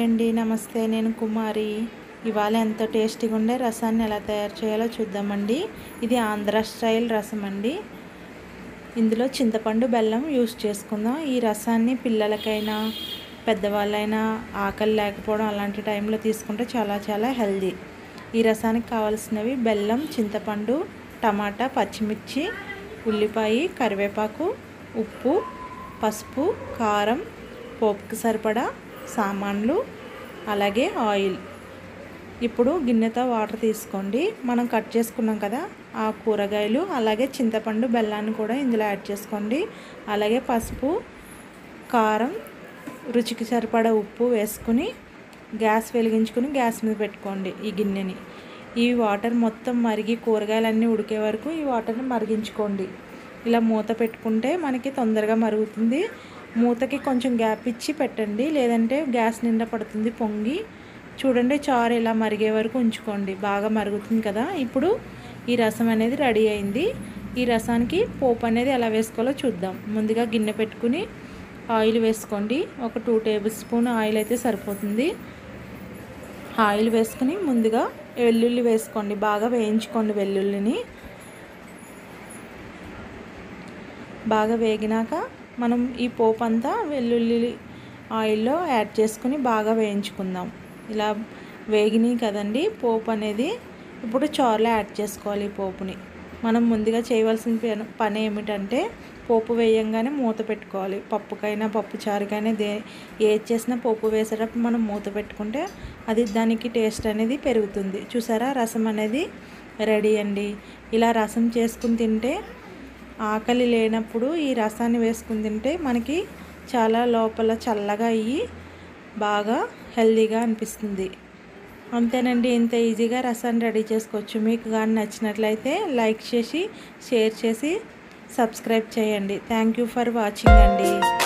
hi అండి నమస్తే నేను కుమారి ఇవాళ ఎంతో టేస్టీగా ఉండే రసాన్ని ఎలా తయారు చేయాలో చూద్దామండి ఇది ఆంధ్ర స్టైల్ రసం అండి ఇందులో చింతపండు బెల్లం యూస్ చేసుకుందాం ఈ రసాన్ని పిల్లలకైనా పెద్దవాళ్ళైనా ఆకలి లేకపోవడం అలాంటి టైంలో తీసుకుంటే చాలా చాలా హెల్దీ ఈ రసానికి కావాల్సినవి బెల్లం చింతపండు టమాటా పచ్చిమిర్చి ఉల్లిపాయ కరివేపాకు ఉప్పు పసుపు కారం పోపుకి సరిపడా సామాన్లు అలాగే ఆయిల్ ఇప్పుడు గిన్నెతో వాటర్ తీసుకోండి మనం కట్ చేసుకున్నాం కదా ఆ కూరగాయలు అలాగే చింతపండు బెల్లాన్ని కూడా ఇందులో యాడ్ చేసుకోండి అలాగే పసుపు కారం రుచికి సరిపడా ఉప్పు వేసుకుని గ్యాస్ వెలిగించుకుని గ్యాస్ మీద పెట్టుకోండి ఈ గిన్నెని ఈ వాటర్ మొత్తం మరిగి కూరగాయలన్నీ ఉడికే వరకు ఈ వాటర్ని మరిగించుకోండి ఇలా మూత పెట్టుకుంటే మనకి తొందరగా మరుగుతుంది మూతకి కొంచెం గ్యాప్ ఇచ్చి పెట్టండి లేదంటే గ్యాస్ నిండా పడుతుంది పొంగి చూడండి చారు ఇలా మరిగే వరకు ఉంచుకోండి బాగా మరుగుతుంది కదా ఇప్పుడు ఈ రసం అనేది రెడీ అయింది ఈ రసానికి పోపు అనేది ఎలా వేసుకోవాలో చూద్దాం ముందుగా గిన్నె పెట్టుకుని ఆయిల్ వేసుకోండి ఒక టూ టేబుల్ స్పూన్ ఆయిల్ అయితే సరిపోతుంది ఆయిల్ వేసుకుని ముందుగా వెల్లుల్లి వేసుకోండి బాగా వేయించుకోండి వెల్లుల్లిని బాగా వేగినాక మనం ఈ పోపు అంతా వెల్లుల్లి ఆయిల్లో యాడ్ చేసుకుని బాగా వేయించుకుందాం ఇలా వేగినాయి కదండి పోపు అనేది ఇప్పుడు చారులో యాడ్ చేసుకోవాలి ఈ పోపుని మనం ముందుగా చేయవలసిన పని ఏమిటంటే పోపు వేయంగానే మూత పెట్టుకోవాలి పప్పుకైనా పప్పు చారుకైనా దే ఏది చేసినా పోపు వేసేటప్పుడు మనం మూత పెట్టుకుంటే అది దానికి టేస్ట్ అనేది పెరుగుతుంది చూసారా రసం అనేది రెడీ అండి ఇలా రసం చేసుకుని తింటే ఆకలి లేనప్పుడు ఈ రసాన్ని వేసుకుని తింటే మనకి చాలా లోపల చల్లగా అయ్యి బాగా హెల్దీగా అనిపిస్తుంది అంతేనండి ఇంత ఈజీగా రసాన్ని రెడీ చేసుకోవచ్చు మీకు కానీ నచ్చినట్లయితే లైక్ చేసి షేర్ చేసి సబ్స్క్రైబ్ చేయండి థ్యాంక్ యూ ఫర్ వాచింగ్ అండి